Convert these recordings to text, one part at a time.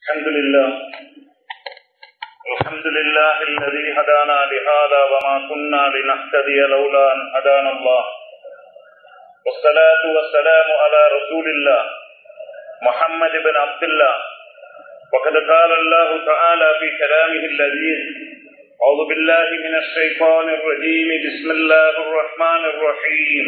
الحمد لله الحمد لله الذي هدانا لهذا وما كنا لنهتدي لولا أن هدانا الله والصلاة والسلام على رسول الله محمد بن عبد الله وقد قال الله تعالى في كلامه اللذيذ أعوذ بالله من الشيطان الرجيم بسم الله الرحمن الرحيم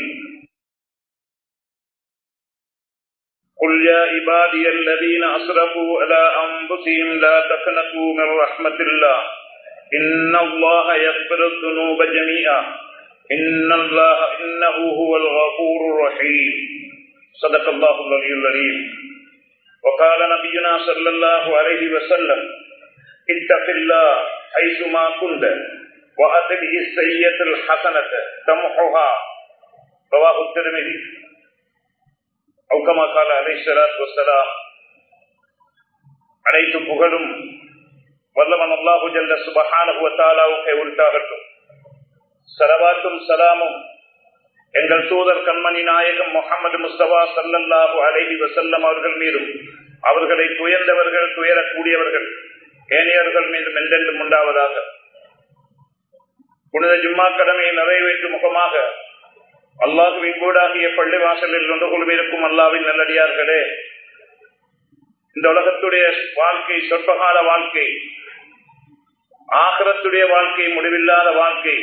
قل يا عبادي الذين أسرفوا على أنفسهم لا تقنطوا من رحمة الله إن الله يغفر الذنوب جميعا إن الله إنه هو الغفور الرحيم صدق الله العلي العليم وقال نبينا صلى الله عليه وسلم اتق الله حيثما كنت وأتبه السيئة الحسنة تمحها رواه الترمذي أو كما قال عليه الصلاة والسلام அனைத்து புகழும் வல்லவன் அல்லாஹு ஜல்ல சுபஹானஹு வத்தாலாவுக்கு உரித்தாகட்டும் சலவாத்தும் சலாமும் எங்கள் தூதர் கண்மணி நாயகம் முகமது முஸ்தபா சல்லல்லாஹு அலைஹி வசல்லம் அவர்கள் மீதும் அவர்களை துயர்ந்தவர்கள் துயரக்கூடியவர்கள் ஏனையவர்கள் மீதும் என்றென்றும் உண்டாவதாக புனித ஜும்மா கடமையை நிறைவேற்றும் முகமாக அல்லாஹுவின் கூடாகிய பள்ளி வாசலில் ஒன்று குழுவிருக்கும் அல்லாவின் நல்லடியார்களே இந்த உலகத்துடைய வாழ்க்கை சொற்பகால வாழ்க்கை ஆகரத்துடைய வாழ்க்கை முடிவில்லாத வாழ்க்கை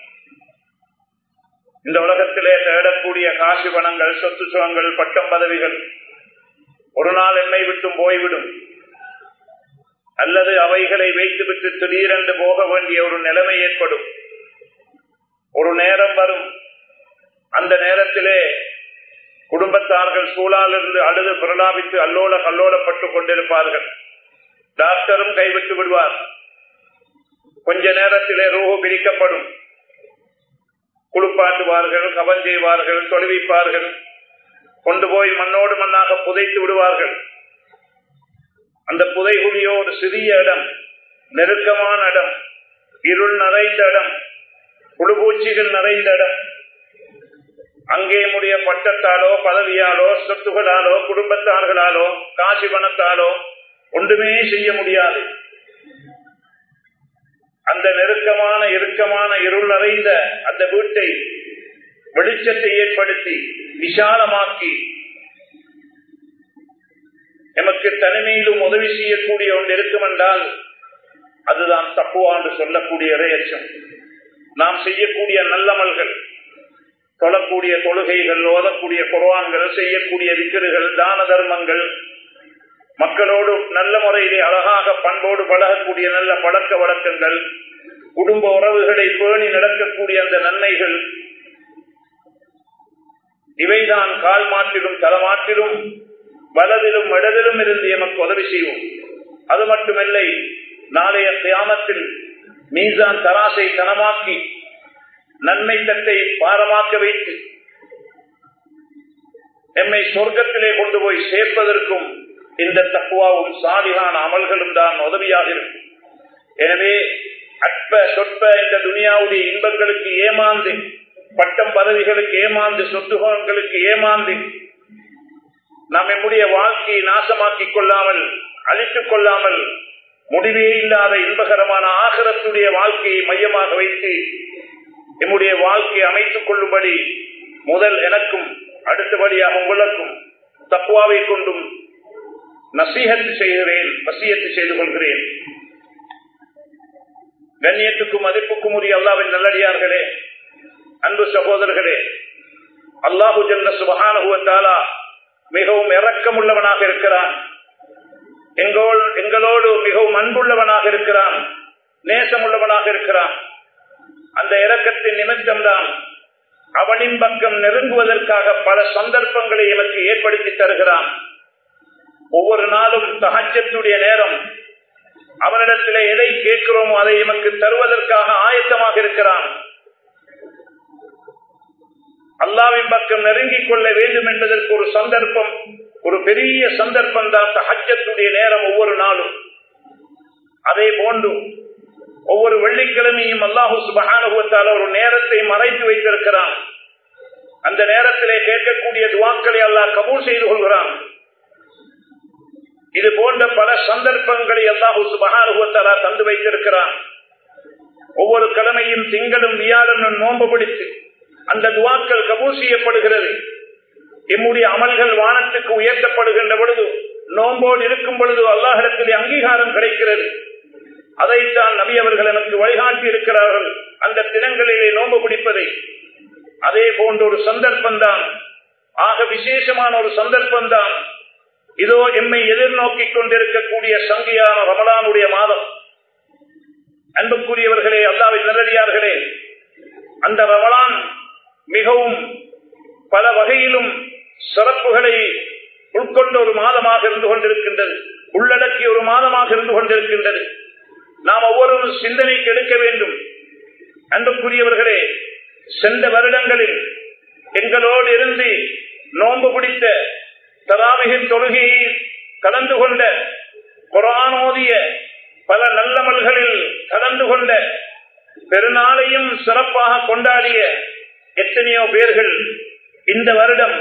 இந்த உலகத்திலே தேடக்கூடிய காசு பணங்கள் சொத்து சுகங்கள் பட்டம் பதவிகள் ஒரு நாள் என்னை விட்டும் போய்விடும் அல்லது அவைகளை வைத்துவிட்டு திடீரென்று போக வேண்டிய ஒரு நிலைமை ஏற்படும் ஒரு நேரம் வரும் அந்த நேரத்திலே குடும்பத்தார்கள் சூழாலிருந்து அழுது பிரலாபித்து அல்லோல கல்லோலப்பட்டுக் கொண்டிருப்பார்கள் டாக்டரும் கைவிட்டு விடுவார் கொஞ்ச நேரத்திலே ரூஹு பிரிக்கப்படும் குளிப்பாட்டுவார்கள் கபன் செய்வார்கள் தொலைவிப்பார்கள் கொண்டு போய் மண்ணோடு மண்ணாக புதைத்து விடுவார்கள் அந்த புதைகுழியோ ஒரு சிறிய இடம் நெருக்கமான இடம் இருள் நிறைந்த இடம் புழுபூச்சிகள் நிறைந்த இடம் அங்கே முடிய பட்டத்தாலோ பதவியாலோ சொத்துகளாலோ குடும்பத்தார்களாலோ காசி பணத்தாலோ ஒன்றுமே செய்ய முடியாது அந்த நெருக்கமான இறுக்கமான இருள் நிறைந்த அந்த வீட்டை வெளிச்சத்தை ஏற்படுத்தி விசாலமாக்கி எமக்கு தனிமையிலும் உதவி செய்யக்கூடிய ஒன்று இருக்கும் என்றால் அதுதான் தப்புவாண்டு சொல்லக்கூடிய இறையச்சம் நாம் செய்யக்கூடிய நல்லமல்கள் தொழக்கூடிய தொழுகைகள் ஓதக்கூடிய குர்வான்கள் செய்யக்கூடிய விக்கிறுகள் தான தர்மங்கள் மக்களோடு நல்ல முறையிலே அழகாக பண்போடு பழகக்கூடிய நல்ல பழக்க வழக்கங்கள் குடும்ப உறவுகளை பேணி நடக்கக்கூடிய அந்த நன்மைகள் இவைதான் கால் மாற்றிலும் தலமாற்றிலும் வலதிலும் இடதிலும் இருந்து எமக்கு உதவி செய்வோம் அது மட்டுமில்லை நாளைய தியானத்தில் மீசான் தராசை கனமாக்கி நன்மை தட்டை பாரமாக்க வைத்து எம்மை சொர்க்கத்திலே கொண்டு போய் சேர்ப்பதற்கும் இந்த தக்குவாவும் சாதிகான அமல்களும் தான் உதவியாக இருக்கும் எனவே அற்ப சொற்ப இந்த துனியாவுடைய இன்பங்களுக்கு ஏமாந்து பட்டம் பதவிகளுக்கு ஏமாந்து சொத்துகங்களுக்கு ஏமாந்து நாம் நம்முடைய வாழ்க்கையை நாசமாக்கிக் கொள்ளாமல் அழித்துக் கொள்ளாமல் முடிவே இல்லாத இன்பகரமான ஆகரத்துடைய வாழ்க்கையை மையமாக வைத்து நம்முடைய வாழ்க்கையை அமைத்துக் கொள்ளும்படி முதல் எனக்கும் அடுத்தபடியாக உங்களுக்கும் தக்குவாவை கொண்டும் நசீகத்து செய்கிறேன் வசியத்து செய்து கொள்கிறேன் கண்ணியத்துக்கும் மதிப்புக்கும் உரிய அல்லாவின் நல்லடியார்களே அன்பு சகோதரர்களே அல்லாஹு ஜல்ல சுபகானுவத்தாலா மிகவும் இரக்கம் உள்ளவனாக இருக்கிறான் எங்களோடு மிகவும் அன்புள்ளவனாக இருக்கிறான் நேசம் உள்ளவனாக இருக்கிறான் அந்த இரக்கத்தின் நிமித்தம்தான் அவனின் பக்கம் நெருங்குவதற்காக பல சந்தர்ப்பங்களை எனக்கு ஏற்படுத்தி தருகிறான் ஒவ்வொரு நாளும் தகச்சத்துடைய நேரம் அவனிடத்தில் எதை கேட்கிறோமோ அதை எமக்கு தருவதற்காக ஆயத்தமாக இருக்கிறான் அல்லாவின் பக்கம் நெருங்கிக் கொள்ள வேண்டும் என்பதற்கு ஒரு சந்தர்ப்பம் ஒரு பெரிய சந்தர்ப்பம் தான் தகச்சத்துடைய நேரம் ஒவ்வொரு நாளும் அதே போன்று ஒவ்வொரு வெள்ளிக்கிழமையும் அல்லாஹு சுபகானுபவத்தால் ஒரு நேரத்தை மறைத்து வைத்திருக்கிறான் அந்த நேரத்திலே கேட்கக்கூடிய துவாக்களை அல்லாஹ் கபூல் செய்து கொள்கிறான் இது போன்ற பல சந்தர்ப்பங்களை அல்லாஹூ சுபகானுபவத்தாரா தந்து வைத்திருக்கிறான் ஒவ்வொரு கிழமையும் திங்களும் வியாழனும் நோன்பு பிடித்து அந்த துவாக்கள் கபூல் செய்யப்படுகிறது எம்முடைய அமல்கள் வானத்துக்கு உயர்த்தப்படுகின்ற பொழுது நோம்போடு இருக்கும் பொழுது அல்லாஹிடத்திலே அங்கீகாரம் கிடைக்கிறது அதைத்தான் நபி அவர்கள் எனக்கு வழிகாட்டி இருக்கிறார்கள் அந்த தினங்களிலே நோன்பு பிடிப்பதை அதே போன்ற ஒரு சந்தர்ப்பம் தான் ஆக விசேஷமான ஒரு சந்தர்ப்பம் தான் இதோ எம்மை எதிர்நோக்கிக் கொண்டிருக்கக்கூடிய சங்கியான ரமலானுடைய மாதம் அன்புக்குரியவர்களே அல்லாவின் நல்லடியார்களே அந்த ரமலான் மிகவும் பல வகையிலும் சிறப்புகளை உட்கொண்ட ஒரு மாதமாக இருந்து கொண்டிருக்கின்றது உள்ளடக்கிய ஒரு மாதமாக இருந்து கொண்டிருக்கின்றது நாம் ஒவ்வொரு சிந்தனைக்கு எடுக்க வேண்டும் அன்புக்குரியவர்களே சென்ற வருடங்களில் எங்களோடு இருந்து நோன்பு பிடித்த தராவிகின் தொழுகையை கலந்து கொண்ட குரானோதிய பல நல்லமல்களில் கலந்து கொண்ட பெருநாளையும் சிறப்பாக கொண்டாடிய எத்தனையோ பேர்கள் இந்த வருடம்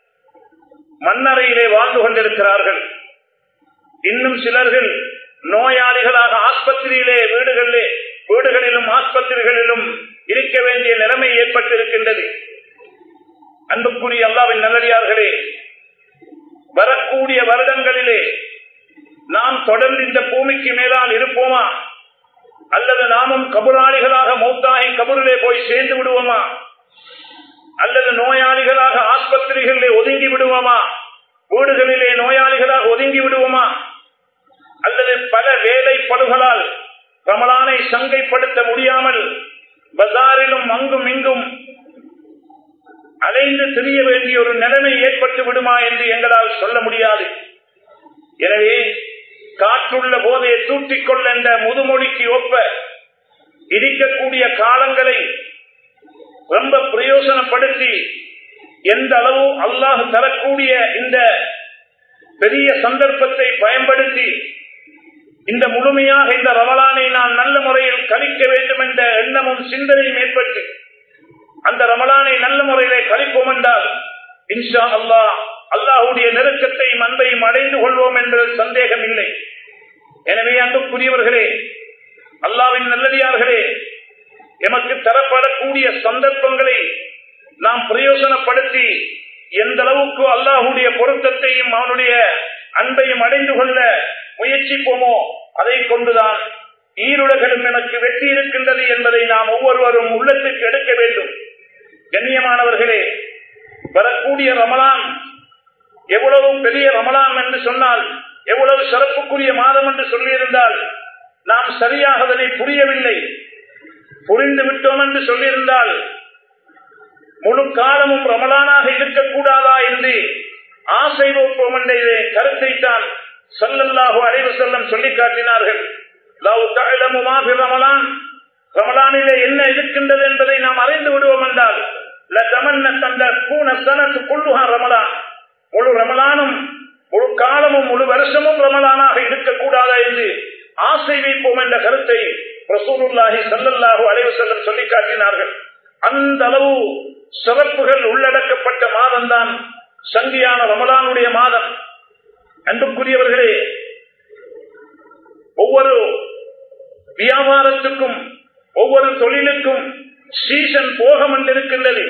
மண்ணறையிலே வாழ்ந்து கொண்டிருக்கிறார்கள் இன்னும் சிலர்கள் நோயாளிகளாக ஆஸ்பத்திரியிலே வீடுகளிலே வீடுகளிலும் ஆஸ்பத்திரிகளிலும் இருக்க வேண்டிய நிலைமை ஏற்பட்டிருக்கின்றது அன்புக்குரிய அல்லாவின் நல்லடியார்களே வரக்கூடிய வருடங்களிலே நாம் தொடர்ந்து இந்த பூமிக்கு மேலால் இருப்போமா அல்லது நாமும் கபுராளிகளாக மௌத்தாகி கபூரிலே போய் சேர்ந்து விடுவோமா அல்லது நோயாளிகளாக ஆஸ்பத்திரிகளிலே ஒதுங்கி விடுவோமா வீடுகளிலே நோயாளிகளாக ஒதுங்கி விடுவோமா அல்லது பல வேலை பழுகளால் ரமலானை சங்கைப்படுத்த முடியாமல் பஜாரிலும் அங்கும் இங்கும் அலைந்து திரிய வேண்டிய ஒரு நிலைமை ஏற்பட்டு விடுமா என்று எங்களால் சொல்ல முடியாது எனவே காற்றுள்ள போதையை தூட்டிக் கொள்ள என்ற முதுமொழிக்கு ஒப்ப இருக்கக்கூடிய காலங்களை ரொம்ப பிரயோசனப்படுத்தி எந்த அளவு அல்லாஹ் தரக்கூடிய இந்த பெரிய சந்தர்ப்பத்தை பயன்படுத்தி இந்த முழுமையாக இந்த ரமலானை நாம் நல்ல முறையில் கழிக்க வேண்டும் என்ற எண்ணமும் சிந்தனையும் ஏற்பட்டு அந்த ரமலானை நல்ல முறையிலே கழிப்போம் என்றால் இன்ஷா அல்லாஹ் அல்லாஹுடைய நெருக்கத்தையும் அன்பையும் அடைந்து கொள்வோம் என்பது சந்தேகம் இல்லை எனவே அன்புக்குரியவர்களே அல்லாவின் நல்லடியார்களே எமக்கு தரப்படக்கூடிய சந்தர்ப்பங்களை நாம் பிரயோசனப்படுத்தி எந்த அளவுக்கு அல்லாஹுடைய பொருத்தத்தையும் அவனுடைய அன்பையும் அடைந்து கொள்ள முயற்சிப்போமோ அதை கொண்டுதான் ஈருலகளும் எனக்கு வெற்றி இருக்கின்றது என்பதை நாம் ஒவ்வொருவரும் உள்ளத்துக்கு எடுக்க வேண்டும் கண்ணியமானவர்களே வரக்கூடிய ரமலான் எவ்வளவு பெரிய ரமலான் என்று சொன்னால் எவ்வளவு சிறப்புக்குரிய மாதம் என்று சொல்லியிருந்தால் நாம் சரியாக அதனை புரியவில்லை புரிந்து விட்டோம் என்று சொல்லியிருந்தால் முழு காலமும் ரமலானாக இருக்கக்கூடாதா என்று ஆசை வைப்போம் என்ற கருத்தை தான் சொல்லல்லாஹோ அலைவு செல்லம் சொல்லி காட்டினார்கள் ரமலான் ரமலானிலே என்ன இருக்கின்றது என்பதை நாம் அறிந்து விடுவோம் என்றால் தந்த கூன சனத்து கொள்ளுகா ரமலான் முழு ரமலானும் முழு காலமும் முழு வருஷமும் ரமலானாக இருக்கக்கூடாதா என்று ஆசை வைப்போம் என்ற கருத்தை ரசூலுல்லாஹி சல்லல்லாஹு அலைவு செல்லம் சொல்லி காட்டினார்கள் அந்த அளவு சிறப்புகள் உள்ளடக்கப்பட்ட மாதம் தான் சங்கியான ரமலானுடைய மாதம் அன்புக்குரியவர்களே ஒவ்வொரு வியாபாரத்துக்கும் ஒவ்வொரு தொழிலுக்கும் சீசன் போகம் என்றிருக்கின்றது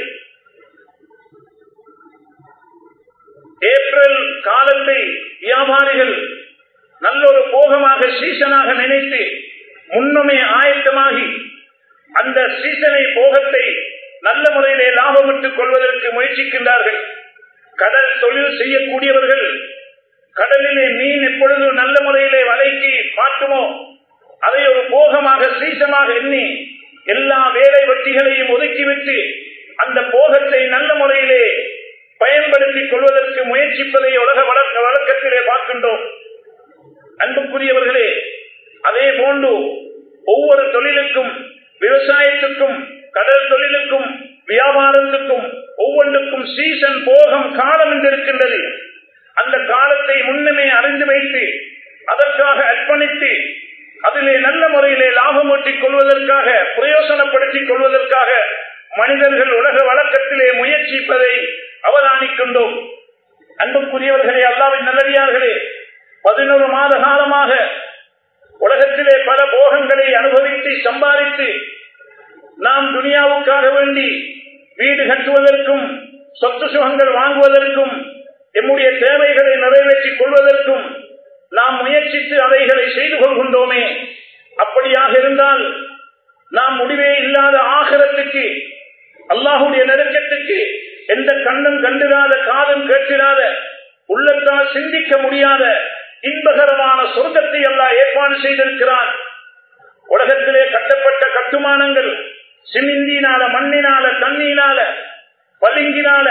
ஏப்ரல் காலத்தை வியாபாரிகள் நல்லொரு போகமாக சீசனாக நினைத்து முன்னமே ஆயத்தமாகி அந்த சீசனை போகத்தை நல்ல முறையிலே லாபமிட்டுக் கொள்வதற்கு முயற்சிக்கின்றார்கள் கடல் தொழில் செய்யக்கூடியவர்கள் கடலிலே மீன் எப்பொழுது நல்ல முறையிலே வலைக்கு மாட்டுமோ அதை ஒரு போகமாக சீசமாக எண்ணி எல்லா வேலை வெட்டிகளையும் ஒதுக்கிவிட்டு அந்த போகத்தை நல்ல முறையிலே பயன்படுத்திக் கொள்வதற்கு முயற்சிப்பதை உலக வழக்க வழக்கத்திலே பார்க்கின்றோம் அன்புக்குரியவர்களே அதே போன்று ஒவ்வொரு தொழிலுக்கும் விவசாயத்துக்கும் கடல் தொழிலுக்கும் வியாபாரத்துக்கும் ஒவ்வொன்றுக்கும் சீசன் போகம் காலம் என்று இருக்கின்றது அந்த காலத்தை முன்னமே அறிந்து வைத்து அதற்காக அர்ப்பணித்து அதிலே நல்ல முறையிலே லாபம் ஈட்டிக் கொள்வதற்காக பிரயோசனப்படுத்திக் கொள்வதற்காக மனிதர்கள் உலக வழக்கத்திலே முயற்சிப்பதை அவதானிக்கின்றோம் அன்புக்குரியவர்களே அல்லாவின் நல்லடியார்களே பதினொரு மாத காலமாக உலகத்திலே பல போகங்களை அனுபவித்து சம்பாதித்து நாம் துனியாவுக்காக வேண்டி வீடு கட்டுவதற்கும் சொத்து சுகங்கள் வாங்குவதற்கும் எம்முடைய தேவைகளை நிறைவேற்றிக் கொள்வதற்கும் நாம் முயற்சித்து அவைகளை செய்து கொள்கின்றோமே அப்படியாக இருந்தால் நாம் முடிவே இல்லாத ஆகரத்துக்கு அல்லாஹுடைய நெருக்கத்துக்கு எந்த கண்ணும் கண்டிராத காதும் கேட்கிறாத உள்ளத்தால் சிந்திக்க முடியாத இன்பகரமான சொர்க்கத்தை எல்லாம் ஏற்பாடு செய்திருக்கிறான் உலகத்திலே கட்டப்பட்ட கட்டுமானங்கள் சிமிந்தினால மண்ணினால தண்ணீனால பளிங்கினால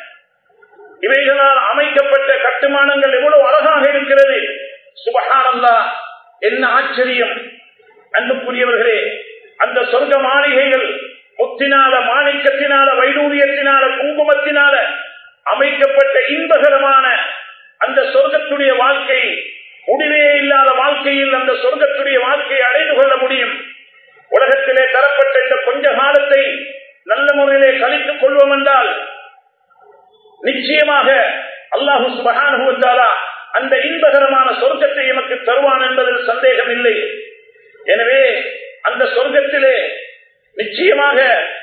இவைகளால் அமைக்கப்பட்ட கட்டுமானங்கள் எவ்வளவு அழகாக இருக்கிறது சுபகானந்தா என்ன ஆச்சரியம் அன்புக்குரியவர்களே அந்த சொர்க்க மாளிகைகள் முத்தினால மாணிக்கத்தினால வைடூரியத்தினால குங்குமத்தினால அமைக்கப்பட்ட இன்பகரமான அந்த சொர்க்கத்துடைய வாழ்க்கை முடிவே இல்லாத வாழ்க்கையில் அந்த சொர்க்கத்துடைய வாழ்க்கையை அடைந்து கொள்ள முடியும் உலகத்திலே தரப்பட்ட இந்த கொஞ்ச காலத்தை நல்ல முறையிலே கழித்துக் கொள்வோம் என்றால் நிச்சயமாக அல்லாஹு சுபகானுவத்தாலா அந்த இன்பகரமான சொர்க்கத்தை எமக்கு தருவான் என்பதில் சந்தேகம் இல்லை எனவே அந்த சொர்க்கத்திலே நிச்சயமாக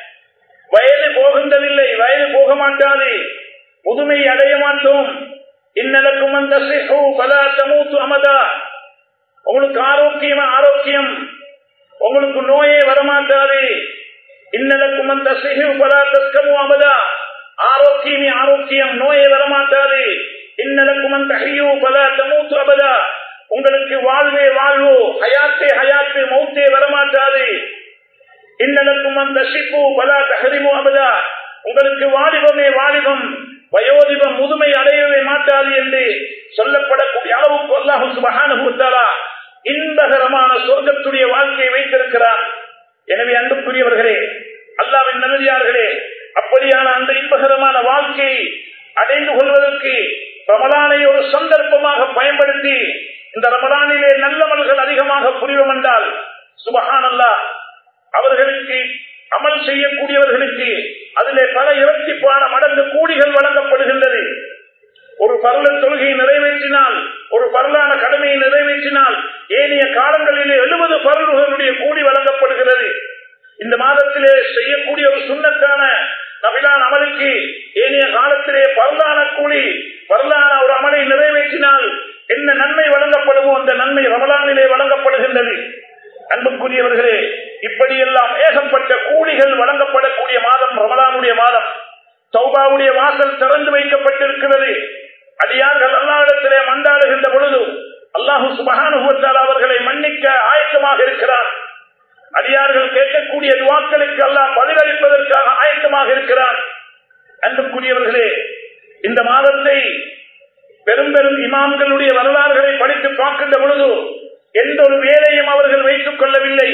வயது போகின்றதில்லை வயது போக மாட்டாது முதுமை அடைய மாட்டோம் இன்னலக்கும் அந்த பல தமூத்து அமதா உங்களுக்கு ஆரோக்கியம் ஆரோக்கியம் உங்களுக்கு நோயே வரமாட்டாது இன்னலக்கும் அந்த சிகு பல தஸ்கமும் அமதா ஆரோக்கியமே ஆரோக்கியம் நோயே வரமாட்டாது இன்னலக்கும் அந்த ஐயோ பல தமூத்து அபதா உங்களுக்கு வாழ்வே வாழ்வோ ஹயாத்தே ஹயாத்து மௌத்தே வரமாட்டாது இன்னலக்கும் அந்த சிப்பு பல தகரிமோ அபதா உங்களுக்கு வாலிபமே வாலிபம் வயோதிபம் முதுமை அடையவே மாட்டாது என்று சொல்லப்படக்கூடிய அளவுக்கு அல்லாஹு சுபகானுபவத்தாலா இன்பகரமான சொர்க்கத்துடைய வாழ்க்கையை வைத்திருக்கிறார் எனவே அன்புக்குரியவர்களே அல்லாவின் நல்லதியார்களே அப்படியான அந்த இன்பகரமான வாழ்க்கையை அடைந்து கொள்வதற்கு ரமலானை ஒரு சந்தர்ப்பமாக பயன்படுத்தி இந்த ரமலானிலே நல்லவர்கள் அதிகமாக புரிவோம் என்றால் சுபஹான் அல்லா அவர்களுக்கு அமல் செய்யக்கூடியவர்களுக்கு அதிலே பல இரட்டிப்பான மடங்கு கூலிகள் வழங்கப்படுகின்றது ஒரு பரல தொழுகையை நிறைவேற்றினால் ஒரு பரலான கடமையை நிறைவேற்றினால் ஏனைய காலங்களிலே எழுபது பரல்களுடைய கூலி வழங்கப்படுகிறது இந்த மாதத்திலே செய்யக்கூடிய ஒரு சுண்ணத்தான நபிலான் அமலுக்கு ஏனைய காலத்திலே பரலான கூலி பரலான ஒரு அமலை நிறைவேற்றினால் என்ன நன்மை வழங்கப்படுமோ அந்த நன்மை ரமலானிலே வழங்கப்படுகின்றது அன்புக்குரியவர்களே இப்படியெல்லாம் ஏகப்பட்ட கூலிகள் வழங்கப்படக்கூடிய மாதம் ரமலானுடைய மாதம் சௌபாவுடைய வாசல் திறந்து வைக்கப்பட்டிருக்கிறது அடியார்கள் அல்லாவிடத்திலே மண்டாடுகின்ற பொழுது அல்லாஹு சுபகானுபவத்தால் அவர்களை மன்னிக்க ஆயத்தமாக இருக்கிறான் அடியார்கள் கேட்கக்கூடிய துவாக்களுக்கு அல்லாஹ் பதிலளிப்பதற்காக ஆயத்தமாக இருக்கிறான் அன்புக்குரியவர்களே இந்த மாதத்தை பெரும் பெரும் இமாம்களுடைய வரலாறுகளை படித்து பார்க்கின்ற பொழுது எந்த ஒரு வேலையும் அவர்கள் வைத்துக் கொள்ளவில்லை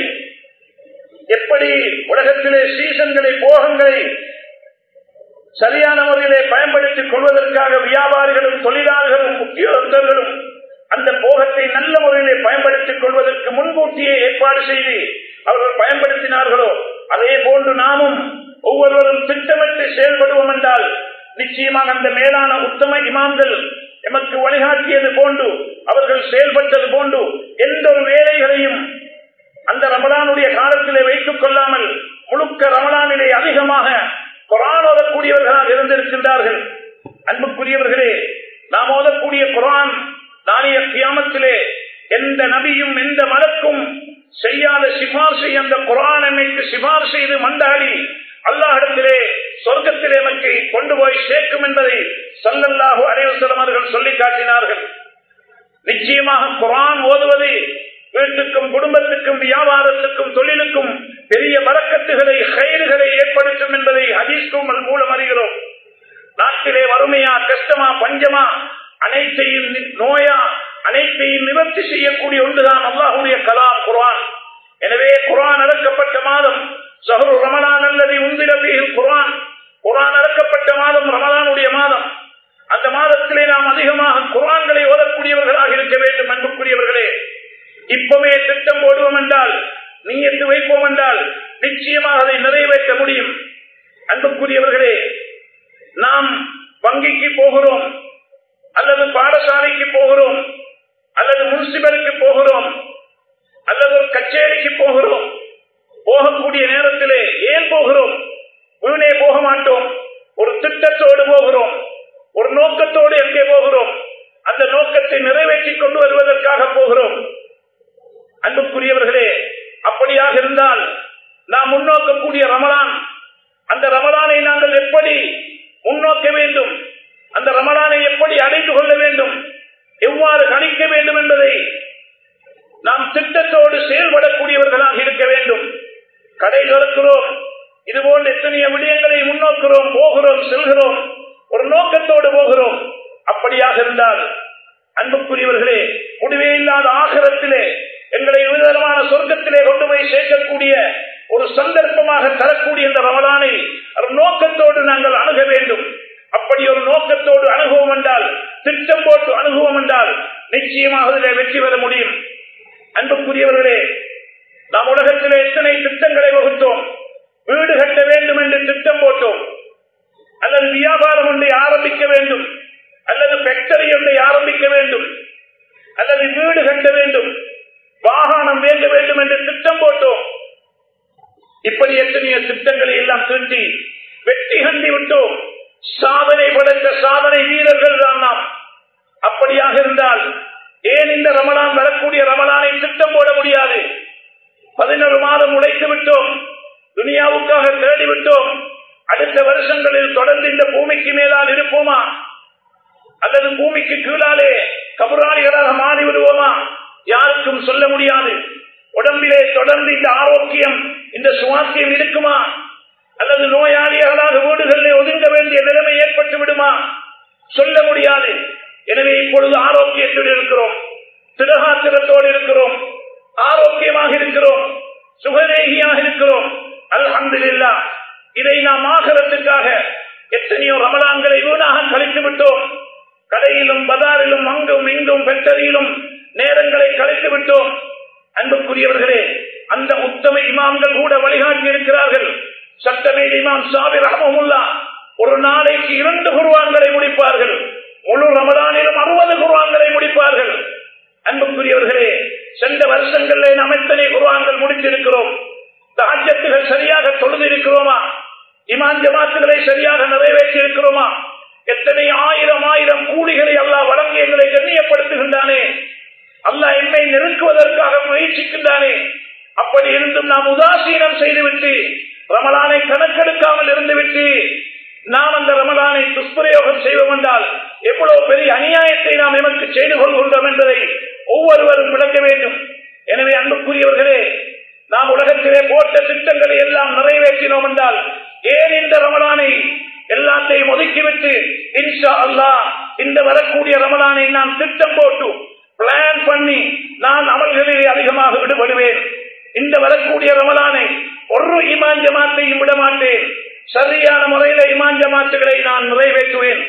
எப்படி உலகத்திலே சீசன்களை போகங்களை சரியான முறையிலே பயன்படுத்திக் கொள்வதற்காக வியாபாரிகளும் தொழிலாளர்களும் உத்தியோகத்தர்களும் அந்த போகத்தை நல்ல முறையிலே பயன்படுத்திக் கொள்வதற்கு முன்கூட்டியே ஏற்பாடு செய்து அவர்கள் பயன்படுத்தினார்களோ அதே போன்று நாமும் ஒவ்வொருவரும் திட்டமிட்டு செயல்படுவோம் என்றால் நிச்சயமாக அந்த மேலான உத்தம இமாம்கள் எமக்கு வழிகாட்டியது போன்று அவர்கள் செயல்பட்டது போன்று எந்த ஒரு வேலைகளையும் அந்த ரமலானுடைய காலத்திலே வைத்துக் கொள்ளாமல் முழுக்க ரமலானிலே அதிகமாக குரான் ஓதக்கூடியவர்களாக இருந்திருக்கின்றார்கள் அன்புக்குரியவர்களே நாம் ஓதக்கூடிய குரான் நாளைய கியாமத்திலே எந்த நபியும் எந்த மலக்கும் செய்யாத சிபார்சை அந்த குரான் அமைக்கு சிபார் செய்து மண்டாடி அல்லாஹிடத்திலே சொர்க்கத்திலே மக்கை கொண்டு போய் சேர்க்கும் என்பதை சல்லல்லாஹு அலைவசலம் அவர்கள் சொல்லி காட்டினார்கள் நிச்சயமாக குரான் ஓதுவது வீட்டுக்கும் குடும்பத்துக்கும் வியாபாரத்துக்கும் தொழிலுக்கும் பெரிய வழக்கத்துகளை கயிறுகளை ஏற்படுத்தும் என்பதை ஹதீஸ்கும் மூலம் அறிகிறோம் நாட்டிலே வறுமையா கஷ்டமா பஞ்சமா அனைத்தையும் நோயா அனைத்தையும் நிவர்த்தி செய்யக்கூடிய ஒன்றுதான் அல்லாஹுடைய கலாம் குரான் எனவே குரான் அடக்கப்பட்ட மாதம் சஹரு ரமலான் அல்லது உந்திரபியில் குரான் குரான் அடக்கப்பட்ட மாதம் ரமலானுடைய மாதம் அந்த மாதத்திலே நாம் அதிகமாக குரான்களை ஓதக்கூடியவர்களாக இருக்க வேண்டும் அன்புக்குரியவர்களே இப்பவே திட்டம் போடுவோம் என்றால் நீயத்து வைப்போம் என்றால் நிச்சயமாக அதை நிறைவேற்ற முடியும் அன்புக்குரியவர்களே நாம் வங்கிக்கு போகிறோம் அல்லது பாடசாலைக்கு போகிறோம் அல்லது முன்சிபருக்கு போகிறோம் அல்லது ஒரு கச்சேரிக்கு போகிறோம் போகக்கூடிய நேரத்திலே ஏன் போகிறோம் வீணே போக மாட்டோம் ஒரு திட்டத்தோடு போகிறோம் ஒரு நோக்கத்தோடு எங்கே போகிறோம் அந்த நோக்கத்தை நிறைவேற்றி கொண்டு வருவதற்காக போகிறோம் அன்புக்குரியவர்களே அப்படியாக இருந்தால் நாம் முன்னோக்கக்கூடிய ரமலான் அந்த ரமலானை நாங்கள் எப்படி முன்னோக்க வேண்டும் அந்த ரமலானை எப்படி அடைந்து கொள்ள வேண்டும் எவ்வாறு கணிக்க வேண்டும் என்பதை நாம் திட்டத்தோடு செயல்படக்கூடியவர்களாக இருக்க வேண்டும் கடை திறக்கிறோம் இதுபோன்ற எத்தனைய விடயங்களை முன்னோக்கிறோம் போகிறோம் செல்கிறோம் ஒரு நோக்கத்தோடு போகிறோம் அப்படியாக இருந்தால் அன்புக்குரியவர்களே முடிவே இல்லாத ஆகரத்திலே எங்களை விதமான சொர்க்கத்திலே கொண்டு போய் சேர்க்கக்கூடிய ஒரு சந்தர்ப்பமாக தரக்கூடிய இந்த ரமலானை ஒரு நோக்கத்தோடு நாங்கள் அணுக வேண்டும் அப்படி ஒரு நோக்கத்தோடு அணுகுவோம் என்றால் திட்டம் போட்டு அணுகுவோம் என்றால் நிச்சயமாக அதில் வெற்றி பெற முடியும் அன்புக்குரியவர்களே நாம் உலகத்திலே எத்தனை திட்டங்களை வகுத்தோம் வீடு கட்ட வேண்டும் என்று திட்டம் போட்டோம் அல்லது வியாபாரம் ஒன்றை ஆரம்பிக்க வேண்டும் அல்லது ஃபேக்டரி ஒன்றை ஆரம்பிக்க வேண்டும் அல்லது வீடு கட்ட வேண்டும் வாகனம் வேங்க வேண்டும் என்று திட்டம் போட்டோம் இப்படி எத்தனைய திட்டங்களை எல்லாம் திருட்டி வெற்றி கண்டி விட்டோம் சாதனை படைத்த சாதனை வீரர்கள் தான் நாம் அப்படியாக இருந்தால் ஏன் இந்த ரமலான் வரக்கூடிய ரமலானை திட்டம் போட முடியாது பதினொரு மாதம் உழைத்து விட்டோம் துனியாவுக்காக தேடி விட்டோம் அடுத்த வருஷங்களில் தொடர்ந்து இந்த பூமிக்கு மேலால் இருப்போமா அல்லது பூமிக்கு கீழாலே கபுராளிகளாக மாறி விடுவோமா யாருக்கும் சொல்ல முடியாது உடம்பிலே தொடர்ந்து இந்த ஆரோக்கியம் இந்த சுவாசியம் இருக்குமா அல்லது நோயாளிகளாக வீடுகளில் ஒதுங்க வேண்டிய நிலைமை ஏற்பட்டு விடுமா சொல்ல முடியாது எனவே இப்பொழுது ஆரோக்கியத்தோடு இருக்கிறோம் திரகாத்திரத்தோடு இருக்கிறோம் ஆரோக்கியமாக இருக்கிறோம் சுகநேகியாக இருக்கிறோம் அல்ஹம்துலில்லா இதை நாம் ஆகிறதுக்காக எத்தனையோ ரமலான்களை வீணாக கழித்து விட்டோம் கடையிலும் பதாரிலும் அங்கும் இங்கும் ஃபேக்டரியிலும் நேரங்களை கழித்து விட்டோம் அன்புக்குரியவர்களே அந்த உத்தம இமாம்கள் கூட வழிகாட்டி இருக்கிறார்கள் சட்டமே இமாம் சாபிர் அஹமுல்லா ஒரு நாளைக்கு இரண்டு குருவான்களை முடிப்பார்கள் முழு ரமதானிலும் அறுபது குருவான்களை முடிப்பார்கள் அன்புக்குரியவர்களே சென்ற வருஷங்களில் நாம் எத்தனை குருவான்கள் முடித்திருக்கிறோம் தாஜத்துகள் சரியாக தொழுது இருக்கிறோமா இமான் ஜமாத்துகளை சரியாக நிறைவேற்றி இருக்கிறோமா எத்தனை ஆயிரம் ஆயிரம் கூலிகளை அல்லாஹ் வழங்கி எங்களை கண்ணியப்படுத்துகின்றானே அல்லாஹ் என்னை நெருக்குவதற்காக முயற்சிக்கின்றானே அப்படி இருந்தும் நாம் உதாசீனம் செய்துவிட்டு ரமலானை கணக்கெடுக்காமல் இருந்துவிட்டு நாம் அந்த ரமலானை துஷ்பிரயோகம் செய்வோம் என்றால் எவ்வளவு பெரிய அநியாயத்தை நாம் எமக்கு செய்து கொள்கின்றோம் என்பதை ஒவ்வொருவரும் விளக்க வேண்டும் எனவே அன்புக்குரியவர்களே நாம் உலகத்திலே போட்ட திட்டங்களை எல்லாம் நிறைவேற்றினோம் என்றால் ஏன் இந்த ரமலானை எல்லாத்தையும் ஒதுக்கிவிட்டு இன்ஷா அல்லாஹ் இந்த வரக்கூடிய ரமலானை நான் திட்டம் போட்டு பிளான் பண்ணி நான் அமல்களிலே அதிகமாக விடுபடுவேன் இந்த வரக்கூடிய ரமலானை ஒரு இமான் ஜமாத்தையும் விட மாட்டேன் சரியான முறையில இமான் ஜமாத்துகளை நான் நிறைவேற்றுவேன்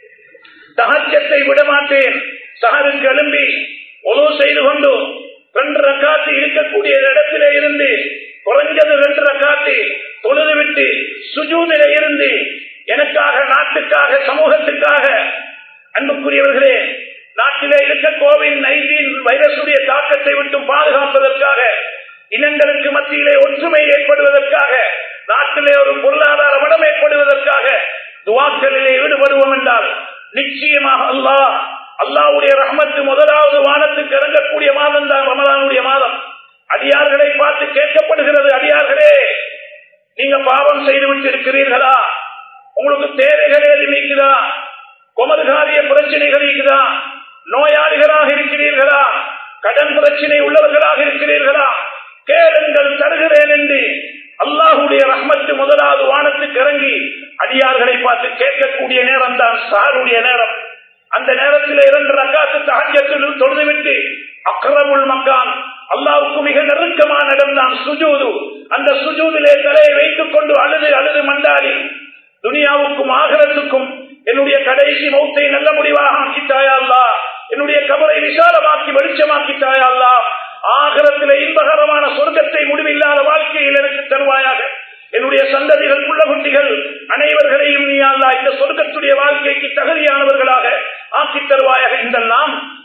தகச்சத்தை விட மாட்டேன் சகருக்கு எழும்பி உதவு செய்து கொண்டு ரெண்டு ரக்காத்து இருக்கக்கூடிய இடத்திலே இருந்து குறைஞ்சது ரெண்டு ரக்காத்து தொழுது விட்டு சுஜூதில இருந்து எனக்காக நாட்டுக்காக சமூகத்துக்காக அன்புக்குரியவர்களே நாட்டிலே இருக்க கோவிட் நைன்டீன் வைரசுடைய தாக்கத்தை விட்டு பாதுகாப்பதற்காக இனங்களுக்கு மத்தியிலே ஒற்றுமை ஏற்படுவதற்காக நாட்டிலே ஒரு பொருளாதார வளம் ஏற்படுவதற்காக துவாக்களிலே ஈடுபடுவோம் என்றால் நிச்சயமாக அல்லாஹ் அல்லாவுடைய ரஹமத்து முதலாவது வானத்துக்கு இறங்கக்கூடிய மாதம் தான் ரமலானுடைய மாதம் அடியார்களை பார்த்து கேட்கப்படுகிறது அடியார்களே நீங்க பாவம் செய்து விட்டிருக்கிறீர்களா உங்களுக்கு தேவைகள் ஏதும் இருக்குதா குமர்காரிய பிரச்சனைகள் இருக்குதா நோயாளிகளாக இருக்கிறீர்களா கடன் பிரச்சனை உள்ளவர்களாக இருக்கிறீர்களா கேளுங்கள் தருகிறேன் என்று அல்லாஹுடைய ரஹ்மத்து முதலாவது வானத்துக்கு இறங்கி அடியார்களை பார்த்து கேட்கக்கூடிய நேரம் தான் சாருடைய நேரம் அந்த நேரத்தில் இரண்டு ரக்காத்து தகஜத்தில் தொழுதுவிட்டு அக்கரமுள் மக்கான் அல்லாவுக்கு மிக நெருக்கமான இடம் தான் சுஜூது அந்த சுஜூதிலே தலையை வைத்துக் கொண்டு அழுது அழுது மண்டாடி துனியாவுக்கும் ஆகரத்துக்கும் என்னுடைய கடைசி மௌத்தை நல்ல முடிவாக ஆக்கித்தாயா அல்லா என்னுடைய கபரை விசாலமாக்கி வெளிச்சமாக்கித்தாயா அல்லா ஆகரத்திலே இன்பகரமான சொர்க்கத்தை முடிவில்லாத வாழ்க்கையில் எனக்கு தருவாயாக என்னுடைய சந்ததிகள் புள்ள குட்டிகள் அனைவர்களையும் நீ அல்லா இந்த சொர்க்கத்துடைய வாழ்க்கைக்கு தகுதியானவர்களாக ஆக்கி தருவாயாக இந்த நாம்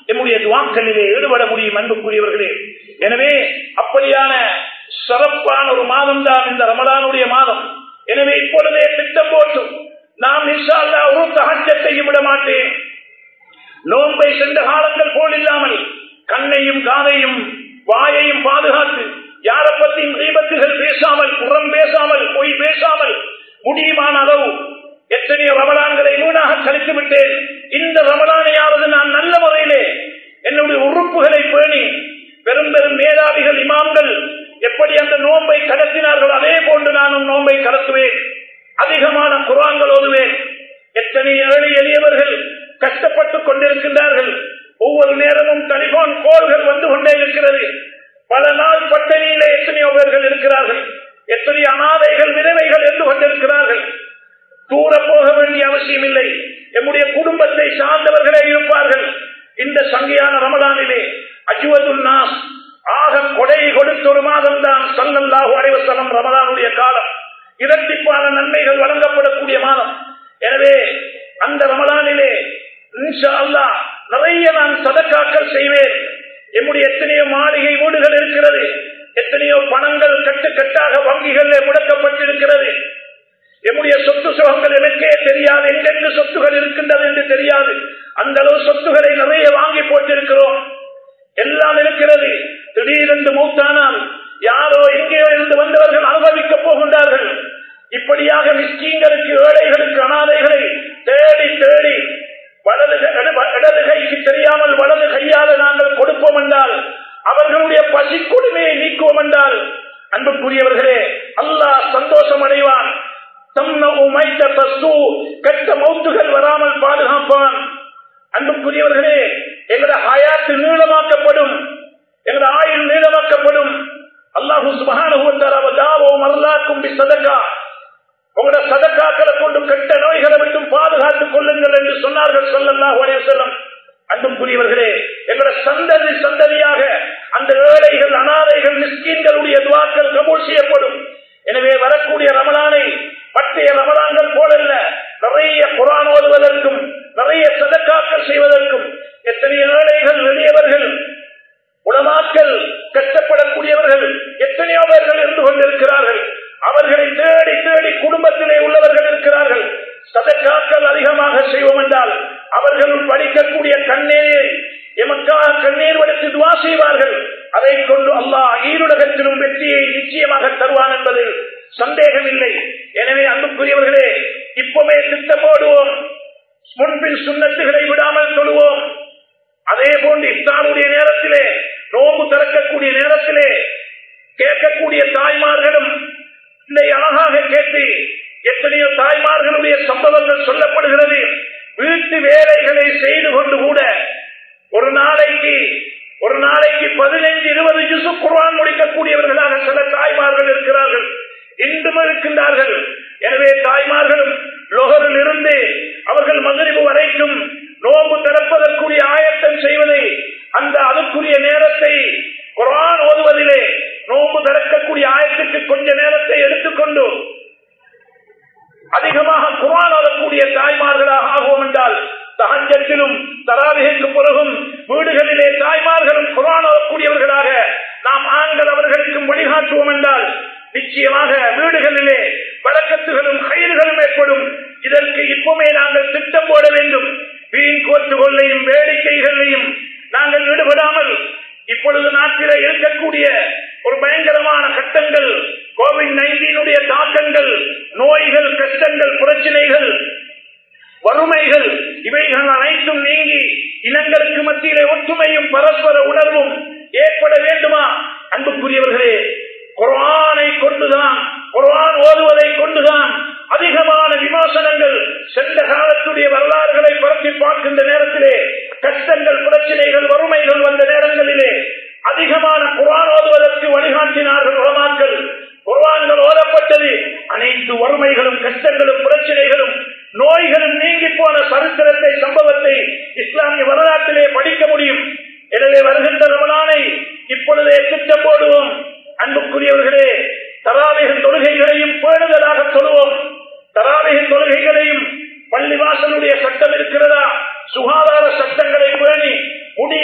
நம்முடைய துவாக்களிலே ஈடுபட முடியும் அன்புக்குரியவர்களே எனவே அப்படியான சிறப்பான ஒரு மாதம் தான் இந்த ரமலானுடைய மாதம் எனவே இப்பொழுதே திட்டம் போட்டு நாம் நிஷால்லா ஒரு தகச்சத்தையும் விட மாட்டேன் நோன்பை சென்ற காலங்கள் போல் இல்லாமல் கண்ணையும் காதையும் வாயையும் பாதுகாத்து யாரை பற்றியும் தீபத்துகள் பேசாமல் புறம் பேசாமல் பொய் பேசாமல் முடியுமான அளவு எத்தனையோ ரமலான்களை வீணாக கழித்து விட்டேன் இந்த ரமலானையாவது நான் நல்ல முறையிலே என்னுடைய உறுப்புகளை பேணி பெரும் பெரும் மேதாவிகள் இமாம்கள் எப்படி அந்த நோன்பை கடத்தினார்கள் அதே போன்று நானும் நோன்பை கடத்துவேன் அதிகமான குரான்கள் ஓதுவேன் எத்தனை ஏழை எளியவர்கள் கஷ்டப்பட்டுக் கொண்டிருக்கின்றார்கள் ஒவ்வொரு நேரமும் டெலிபோன் கோல்கள் வந்து கொண்டே இருக்கிறது பல நாள் பட்டணியிலே எத்தனையோ பேர்கள் இருக்கிறார்கள் எத்தனை அனாதைகள் விதவைகள் இருந்து கொண்டிருக்கிறார்கள் தூர போக வேண்டிய அவசியம் இல்லை எம்முடைய குடும்பத்தை சார்ந்தவர்களே இருப்பார்கள் இந்த சங்கியான ரமலானிலே அஜுவதுல் நாஸ் ஆக கொடை கொடுத்த ஒரு மாதம் தான் சல்லல்லாஹு அலைவசலம் ரமலானுடைய காலம் இரட்டிப்பான நன்மைகள் வழங்கப்படக்கூடிய மாதம் எனவே அந்த ரமலானிலே இன்ஷா அல்லாஹ் நிறைய நான் சதக்காக்கள் செய்வேன் எம்முடைய எத்தனையோ மாளிகை வீடுகள் இருக்கிறது எத்தனையோ பணங்கள் கட்டுக்கட்டாக வங்கிகளில் முடக்கப்பட்டிருக்கிறது எம்முடைய சொத்து சுகங்கள் எனக்கே தெரியாது எங்கெங்கு சொத்துகள் இருக்கின்றது என்று தெரியாது அந்த அளவு சொத்துக்களை நிறைய வாங்கி போட்டிருக்கிறோம் எல்லாம் இருக்கிறது திடீரென்று மூத்தானால் யாரோ எங்கேயோ இருந்து வந்தவர்கள் அனுபவிக்கப் போகின்றார்கள் இப்படியாக மிஸ்கீங்களுக்கு ஏழைகளுக்கு அனாதைகளை தேடி தேடி வலது இடது கைக்கு தெரியாமல் வலது கையால நாங்கள் கொடுப்போம் என்றால் அவர்களுடைய பசி கொடுமையை நீக்குவோம் என்றால் அன்புக்குரியவர்களே அல்லாஹ் சந்தோஷம் அடைவான் கெட்ட மௌத்துகள் வராமல் பாதுகாப்பான் அன்புக்குரியவர்களே எங்களோட ஹயாத்து நீளமாக்கப்படும் எங்களோட ஆயுள் நீளமாக்கப்படும் அல்லாஹு சுபகானுவத்தாராவும் அல்லாக்கும் சதக்கா உங்களோட சதக்காக்களை கொண்டு கெட்ட நோய்களை விட்டும் பாதுகாத்துக் கொள்ளுங்கள் என்று சொன்னார்கள் சொல்லல்லாஹ் ஒரே செல்லம் அன்புக்குரியவர்களே எங்களோட சந்ததி சந்ததியாக அந்த ஏழைகள் அனாதைகள் மிஸ்கீன்களுடைய துவாக்கள் கபூல் செய்யப்படும் எனவே வரக்கூடிய ரமலானை மற்றைய ரமலான்கள் போலல்ல நிறைய குரான் ஓதுவதற்கும் நிறைய சதக்காக்கள் செய்வதற்கும் எத்தனை ஏழைகள் எளியவர்கள் உலமாக்கள் கஷ்டப்படக்கூடியவர்கள் எத்தனையோ பேர்கள் இருந்து கொண்டிருக்கிறார்கள் அவர்களை தேடி தேடி குடும்பத்திலே உள்ளவர்கள் இருக்கிறார்கள் சதக்காக்கள் அதிகமாக செய்வோம் என்றால் அவர்களும் படிக்கக்கூடிய கண்ணீரை எமக்காக கண்ணீர் வடித்து துவா செய்வார்கள் அதை கொண்டு அல்லாஹ் ஈருலகத்திலும் வெற்றியை நிச்சயமாக தருவான் என்பதில் சந்தேகமில்லை எனவே அன்புக்குரியவர்களே இப்பவே திட்டம் போடுவோம் முன்பின் சுண்ணத்துகளை விடாமல் தொழுவோம் அதே போன்று இஸ்லாமுடைய நேரத்திலே நோம்பு திறக்கக்கூடிய நேரத்திலே கேட்கக்கூடிய தாய்மார்களும் இதை அழகாக கேட்டு எத்தனையோ தாய்மார்களுடைய சம்பவங்கள் சொல்லப்படுகிறது வீட்டு வேலைகளை செய்து கொண்டு கூட ஒரு நாளைக்கு ஒரு நாளைக்கு பதினைந்து இருபது ஜுசு குர்வான் முடிக்கக்கூடியவர்களாக சில தாய்மார்கள் இருக்கிறார்கள் இன்றும் இருக்கின்றார்கள் எனவே தாய்மார்களும் லொகரில் இருந்து அவர்கள் மகிழ்வு வரைக்கும் நோம்பு திறப்பதற்குரிய ஆயத்தம் செய்வதை அந்த அதுக்குரிய நேரத்தை குரான் ஓதுவதிலே நோம்பு திறக்கக்கூடிய ஆயத்துக்கு கொஞ்ச நேரத்தை எடுத்துக்கொண்டு அதிகமாக குரான் ஓதக்கூடிய தாய்மார்களாக ஆகுவோம் என்றால் தகஞ்சத்திலும் தராவிகைக்கு பிறகும் வீடுகளிலே தாய்மார்களும் குரான் ஓதக்கூடியவர்களாக நாம் ஆண்கள் அவர்களுக்கும் வழிகாட்டுவோம் என்றால் நிச்சயமாக வீடுகளிலே வழக்கத்துகளும் கயிறுகளும் ஏற்படும் இதற்கு இப்பவுமே நாங்கள் திட்டம் போட வேண்டும் வீண் கோட்டுகொள்ளையும் வேடிக்கைகளையும் நாங்கள் ஈடுபடாமல் இப்பொழுது நாட்டிலே இருக்கக்கூடிய ஒரு பயங்கரமான கட்டங்கள் கோவிட் நைன்டீனுடைய தாக்கங்கள் நோய்கள் கஷ்டங்கள் பிரச்சனைகள் வறுமைகள் இவைகள் அனைத்தும் நீங்கி இனங்களுக்கு மத்தியிலே ஒற்றுமையும் பரஸ்பர உணர்வும் ஏற்பட வேண்டுமா அன்புக்குரியவர்களே குரானை கொண்டுதான் குரான் ஓதுவதை கொண்டுதான் அதிகமான விமர்சனங்கள் சென்ற காலத்துடைய வரலாறுகளை புரட்டி பார்க்கின்ற நேரத்திலே கஷ்டங்கள் பிரச்சனைகள் வறுமைகள் வந்த நேரங்களிலே அதிகமான குரான் ஓதுவதற்கு வழிகாட்டினார்கள் உலமாக்கள் குர்வான்கள் ஓதப்பட்டது அனைத்து வறுமைகளும் கஷ்டங்களும் பிரச்சனைகளும் நோய்களும் நீங்கி போன சரித்திரத்தை சம்பவத்தை இஸ்லாமிய வரலாற்றிலே படிக்க முடியும் எனவே வருகின்ற ரமலானை இப்பொழுதே திட்டம் போடுவோம் அன்புக்குரியவர்களே தராவிக தொழுகைகளையும் பேணுதலாக சொல்லுவோம் தராவிக தொழுகைகளையும் பள்ளிவாசலுடைய சட்டம் இருக்கிறதா சுகாதார சட்டங்களை பேணி முடிய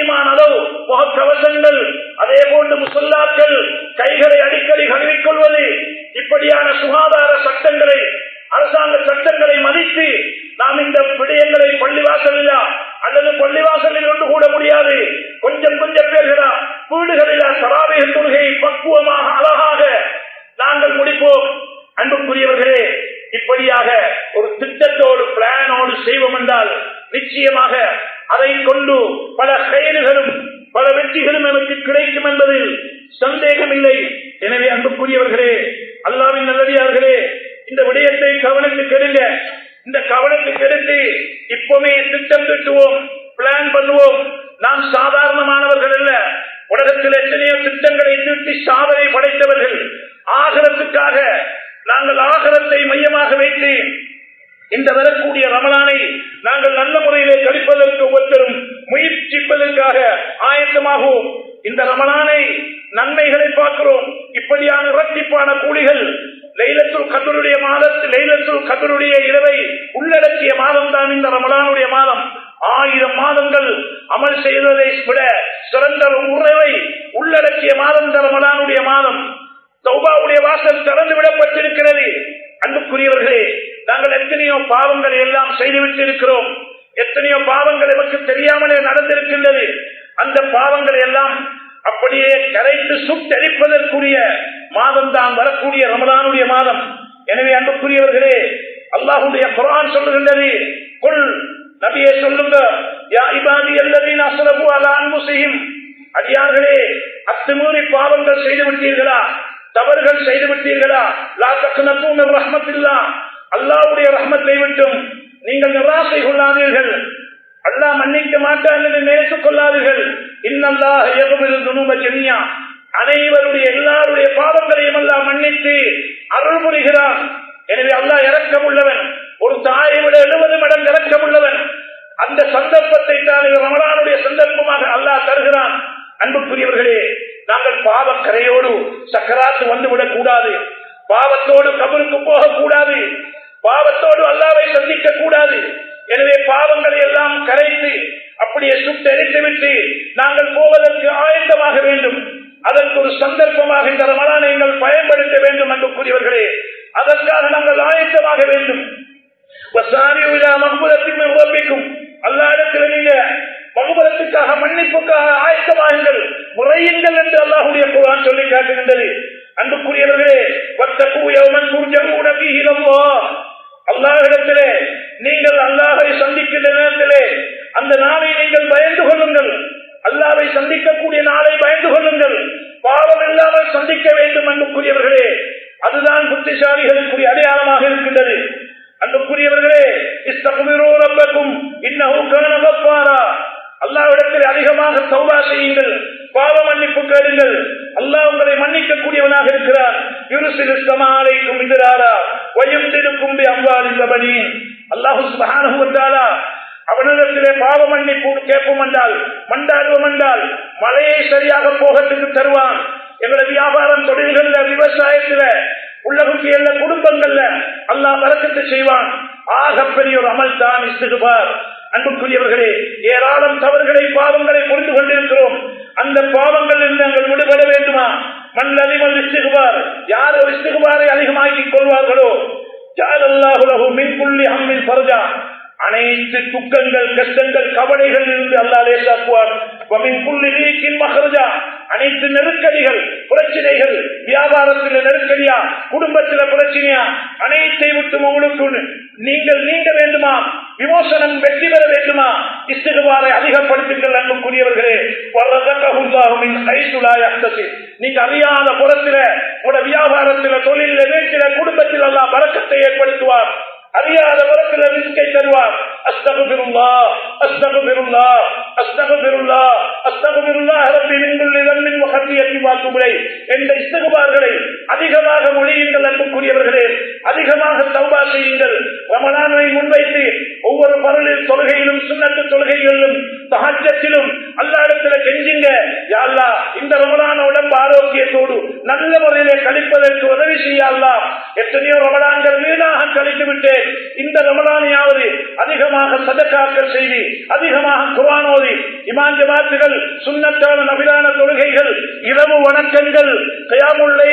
கவசங்கள் அதே போன்று முசல்லாக்கள் கைகளை அடிக்கடி கழுவிக்கொள்வது இப்படியான சுகாதார சட்டங்களை அரசாங்க சட்டங்களை மதித்து நாம் இந்த விடயங்களை பள்ளிவாசலில் அல்லது பள்ளிவாசலில் ஒன்று கூட முடியாது கொஞ்சம் கொஞ்சம் பேர்களா வீடுகளில் சராவிக தொழுகையை பக்குவமாக அழகாக நாங்கள் முடிப்போம் அன்புக்குரியவர்களே இப்படியாக ஒரு திட்டத்தோடு பிளானோடு செய்வோம் என்றால் நிச்சயமாக அதை கொண்டு பல செயல்களும் பல வெற்றிகளும் எனக்கு கிடைக்கும் என்பதில் சந்தேகமில்லை எனவே அன்புக்குரியவர்களே அல்லாவின் நல்லடியார்களே இந்த விடயத்தை கவனத்துக்கு எடுங்க இந்த கவனத்துக்கு எடுத்து இப்பவுமே திட்டம் திட்டுவோம் பிளான் பண்ணுவோம் நாம் சாதாரணமானவர்கள் அல்ல உலகத்தில் எத்தனையோ திட்டங்களை தீட்டி சாதனை படைத்தவர்கள் ஆகரத்துக்காக நாங்கள் ஆகரத்தை மையமாக வைத்து இந்த வரக்கூடிய ரமலானை நாங்கள் நல்ல முறையிலே கழிப்பதற்கு ஒவ்வொருத்தரும் முயற்சிப்பதற்காக ஆயத்தமாகவும் இந்த ரமலானை நன்மைகளை பார்க்கிறோம் இப்படியான இரட்டிப்பான கூலிகள் லைலத்துல் கதருடைய மாதத்தில் லைலத்துல் கதருடைய இரவை உள்ளடக்கிய மாதம் தான் இந்த ரமலானுடைய மாதம் ஆயிரம் மாதங்கள் அமல் செய்ததை விட சிறந்த உறவை உள்ளடக்கிய மாதம் இந்த ரமலானுடைய மாதம் சௌபாவுடைய வாசல் திறந்து விடப்பட்டிருக்கிறது அன்புக்குரியவர்களே நாங்கள் எத்தனையோ பாவங்களை எல்லாம் செய்துவிட்டு இருக்கிறோம் எத்தனையோ பாவங்கள் நமக்கு தெரியாமலே நடந்திருக்கின்றது அந்த பாவங்களை எல்லாம் அப்படியே கரைத்து சுட்டெரிப்பதற்குரிய மாதம் தான் வரக்கூடிய ரமலானுடைய மாதம் எனவே அன்புக்குரியவர்களே அல்லாஹுடைய குரான் சொல்லுகின்றது கொள் நபியை சொல்லுங்க யா இபாதி அல்லதின் அசலபு அலா அன்பு செய்யும் அடியார்களே அத்துமீறி பாவங்கள் செய்து விட்டீர்களா தவறுகள் செய்து விட்டீர்களா லா தக்குனக்கும் ரஹ்மத்தில்லா அல்லாவுடைய ரஹ்மத்தை விட்டும் நீங்கள் நிராசை கொள்ளாதீர்கள் அல்லாஹ் மன்னிக்க மாட்டான் என்று நினைத்துக் கொள்ளாதீர்கள் இன்னல்லாஹ் எவ்வளவு துணுப ஜெமியா அனைவருடைய எல்லாருடைய பாவங்களையும் எல்லாம் மன்னித்து அருள் புரிகிறான் எனவே அல்லாஹ் இறக்கம் உள்ளவன் ஒரு தாயை விட எழுபது மடங்கு இறக்கம் உள்ளவன் அந்த சந்தர்ப்பத்தை தான் ரமலானுடைய சந்தர்ப்பமாக அல்லாஹ் தருகிறான் அன்புக்குரியவர்களே நாங்கள் பாவ கரையோடு சக்கராத்து வந்துவிடக் கூடாது பாவத்தோடு கபருக்கு போகக்கூடாது பாவத்தோடு அல்லாவை சந்திக்க கூடாது எனவே பாவங்களை எல்லாம் கரைத்து அப்படியே சுட்டெரித்து விட்டு நாங்கள் போவதற்கு ஆயத்தமாக வேண்டும் அதற்கு ஒரு சந்தர்ப்பமாக இந்த ரமலானை நீங்கள் பயன்படுத்த வேண்டும் என்று கூறியவர்களே அதற்காக நாங்கள் ஆயத்தமாக வேண்டும் மகுபுரத்தின் அல்லா இடத்துல நீங்க மகுபுரத்துக்காக மன்னிப்புக்காக ஆயத்தமாகுங்கள் முறையுங்கள் என்று அல்லாஹுடைய குரான் சொல்லி காட்டுகின்றது அன்புக்குரியவர்களே வத்தகு யௌமன் துர்ஜமுன ஃபீஹி இலல்லாஹ் அல்லாஹ்விடத்திலே நீங்கள் அல்லாஹை சந்திக்கின்ற நேரத்திலே அந்த நாளை நீங்கள் பயந்து கொள்ளுங்கள் அல்லாவை சந்திக்கக்கூடிய நாளை பயந்து கொள்ளுங்கள் பாவம் இல்லாமல் சந்திக்க வேண்டும் அன்புக்குரியவர்களே அதுதான் புத்திசாலிகளுக்குரிய அடையாளமாக இருக்கின்றது அன்புக்குரியவர்களே இஸ்தகுமிரோ ரப்பக்கும் இன்னஹு கான கஃபாரா அல்லாஹ்விடத்தில் அதிகமாக தௌபா செய்யுங்கள் பாவ மன்னிப்பு கேளுங்கள் அல்லாஹ் உங்களை மன்னிக்க கூடியவனாக இருக்கிறார் யுருசில் சமாலைக்கும் எதிராரா வயம் திருக்கும் அம்பாலின் பணி அல்லாஹு சுபஹானஹு வ தஆலா அவனிடத்திலே பாவ மன்னிப்பு கேட்போம் என்றால் மண்டாடுவோம் என்றால் மழையை சரியாக போகத்துக்கு தருவான் எங்களை வியாபாரம் தொழில்கள்ல விவசாயத்துல உள்ளகுட்டி எல்லா குடும்பங்கள்ல அல்லாஹ் வரக்கத்தை செய்வான் ஆகப்பெரிய ஒரு அமல் தான் இஸ்துகுபார் அன்புக்குரியவர்களே ஏராளம் தவறுகளை பாவங்களை புரிந்து கொண்டிருக்கிறோம் அந்த பாவங்கள் நாங்கள் விடுபட வேண்டுமா மண் அதிமல் இஸ்துகுபார் யார் ஒரு இஸ்துகுபாரை அதிகமாக்கிக் கொள்வார்களோ யார் அல்லாஹுலகு மின்புள்ளி அம்மின் பரஜா அனைத்து துக்கங்கள் கஷ்டங்கள் கவலைகள் இருந்து அல்லா லேசாக்குவார் மகரஜா அனைத்து நெருக்கடிகள் பிரச்சனைகள் வியாபாரத்தில் நெருக்கடியா குடும்பத்தில் பிரச்சனையா அனைத்தை விட்டு உங்களுக்கு நீங்கள் நீங்க வேண்டுமா விமோசனம் வெற்றி பெற வேண்டுமா இஸ்திகுவாரை அதிகப்படுத்துங்கள் அன்புக்குரியவர்களே நீங்க அறியாத புறத்தில உங்களோட வியாபாரத்தில் தொழில வீட்டில குடும்பத்தில் எல்லாம் பறக்கத்தை ஏற்படுத்துவார் அறியாத வரத்தில் ரிஸ்கை தருவார் அஸ்தகுபிருல்லா அஸ்தகுபிருல்லா அஸ்தகுபிருல்லா அஸ்தகுபிருல்லா ரப்பி மின்குள்ளி தன்மின் வகத்தியத்தி வாக்குமுறை என்ற இஸ்தகுபார்களை அதிகமாக மொழியுங்கள் அன்புக்குரியவர்களே அதிகமாக தௌபா செய்யுங்கள் ரமலானை முன்வைத்து ஒவ்வொரு பரலில் தொழுகையிலும் சுண்ணத்து தொழுகைகளிலும் சகஜத்திலும் அல்லா இடத்துல கெஞ்சுங்க யாழ்லா இந்த ரமலான உடம்பு ஆரோக்கியம் ஆரோக்கியத்தோடு நல்ல முறையிலே கழிப்பதற்கு உதவி செய்யலாம் எத்தனையோ ரமலான்கள் வீணாக கழித்து விட்டேன் இந்த ரமலானையாவது அதிகமாக சதக்காக்கள் செய்து அதிகமாக குரானோதி இமான் ஜமாத்துகள் சுண்ணத்தான நபிலான தொழுகைகள் இரவு வணக்கங்கள் கயாமுல்லை